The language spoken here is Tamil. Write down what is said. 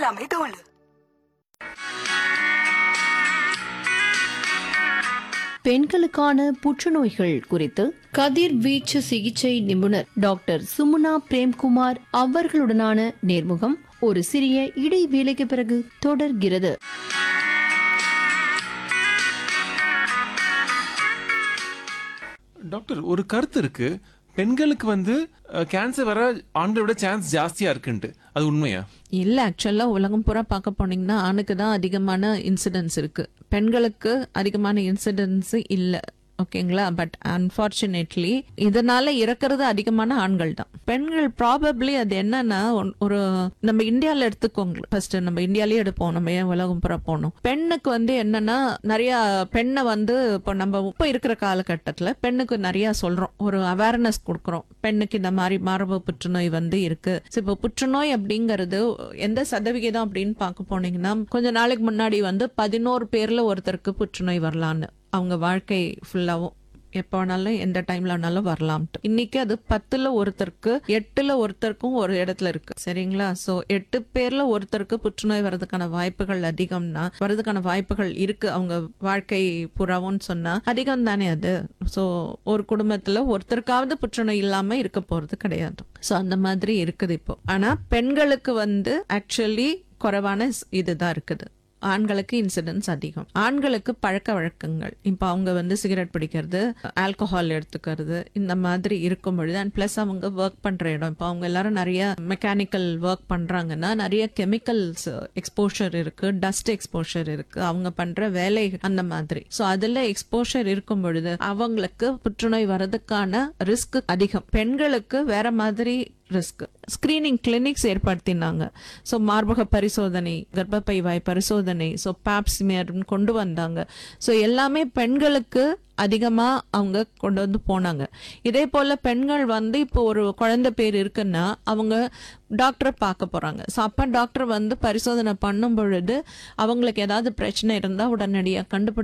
எல்லாமே தோல் பெண்களுக்கான புற்றுநோய்கள் குறித்து கதிர்வீச்சு சிகிச்சை நிபுணர் டாக்டர் சுமுனா பிரேம்குமார் அவர்களுடனான நேர்முகம் ஒரு சிறிய இடைவேளைக்கு பிறகு தொடர்கிறது டாக்டர் ஒரு கருத்து இருக்கு பெண்களுக்கு வந்து கேன்சர் வர ஆண்களை விட சான்ஸ் ஜாஸ்தியா இருக்குன்ட்டு அது உண்மையா இல்ல ஆக்சுவலா உலகம் பூரா பார்க்க போனீங்கன்னா ஆணுக்கு தான் அதிகமான இன்சிடென்ட்ஸ் இருக்கு பெண்களுக்கு அதிகமான இன்சிடென்ட்ஸ் இல்ல ஓகேங்களா பட் அன்பார்ச்சுனேட்லி இதனால இறக்குறது அதிகமான ஆண்கள் தான் பெண்கள் ப்ராபப்ளி அது என்னன்னா ஒன்- ஒரு நம்ம இந்தியால எடுத்துக்கோங்க ஃபர்ஸ்ட் நம்ம இந்தியாலயே எடுப்போம் நம்ம ஏன் உலகம் பூரா போனோம் பெண்ணுக்கு வந்து என்னன்னா நிறைய பெண்ணை வந்து இப்போ நம்ம இப்போ இருக்கிற காலகட்டத்துல பெண்ணுக்கு நிறைய சொல்றோம் ஒரு அவேர்னஸ் கொடுக்குறோம் பெண்ணுக்கு இந்த மாதிரி மார்பு புற்றுநோய் வந்து இருக்கு So, இப்போ புற்றுநோய் அப்படிங்கிறது எந்த சதவிகிதம் அப்படின்னு பார்க்க போனீங்கன்னா கொஞ்ச நாளைக்கு முன்னாடி வந்து பதினோரு பேர்ல ஒருத்தருக்கு புற்றுநோய் வரலான்னு அவங்க வாழ்க்கை ஃபுல்லாவும் எப்போ வேணாலும் எந்த டைம்ல வேணாலும் வரலாம்ட்டு இன்னைக்கு அது பத்துல ஒருத்தருக்கு எட்டுல ஒருத்தருக்கும் ஒரு இடத்துல இருக்கு சரிங்களா சோ எட்டு பேர்ல ஒருத்தருக்கு புற்றுநோய் வர்றதுக்கான வாய்ப்புகள் அதிகம்னா வர்றதுக்கான வாய்ப்புகள் இருக்கு அவங்க வாழ்க்கை புறாவும் சொன்னா அதிகம் தானே அது சோ ஒரு குடும்பத்துல ஒருத்தருக்காவது புற்றுநோய் இல்லாம இருக்க போறது கிடையாது சோ அந்த மாதிரி இருக்குது இப்போ ஆனா பெண்களுக்கு வந்து ஆக்சுவலி குறைவான ஸ்- இதுதான் இருக்குது ஆண்களுக்கு இன்சிடென்ட்ஸ் அதிகம் ஆண்களுக்கு பழக்க வழக்கங்கள் இப்போ அவங்க வந்து சிகரெட் பிடிக்கிறது ஆல்கஹால் எடுத்துக்கிறது இந்த மாதிரி இருக்கும் பொழுது அண்ட் ப்ளஸ் அவங்க ஒர்க் பண்ற இடம் இப்போ அவங்க எல்லாரும் நிறைய மெக்கானிக்கல் ஒர்க் பண்றாங்கன்னா நிறைய கெமிக்கல்ஸ் எக்ஸ்போஷர் இருக்கு டஸ்ட் எக்ஸ்போஷர் இருக்கு அவங்க பண்ற வேலை அந்த மாதிரி ஸோ அதுல எக்ஸ்போஷர் இருக்கும் பொழுது அவங்களுக்கு புற்றுநோய் வர்றதுக்கான ரிஸ்க் அதிகம் பெண்களுக்கு வேற மாதிரி ரிஸ்க் ஸ்கிரீனிங் கிளினிக்ஸ் ஏற்படுத்தினாங்க ஸோ மார்பக பரிசோதனை கர்ப்பப்பை வாய் பரிசோதனை ஸோ பேப்ஸ்மியர்னு கொண்டு வந்தாங்க ஸோ எல்லாமே பெண்களுக்கு அதிகமா அவங்க கொண்டு வந்து போனாங்க இதே போல பெண்கள் வந்து இப்போ ஒரு குழந்தை பேர் இருக்குன்னா அவங்க டாக்டரை பார்க்க போறாங்க ஸோ அப்ப டாக்டர் வந்து பரிசோதனை பண்ணும் பொழுது அவங்களுக்கு ஏதாவது பிரச்சனை இருந்தா உடனடியாக கண்டுபிடிச்சு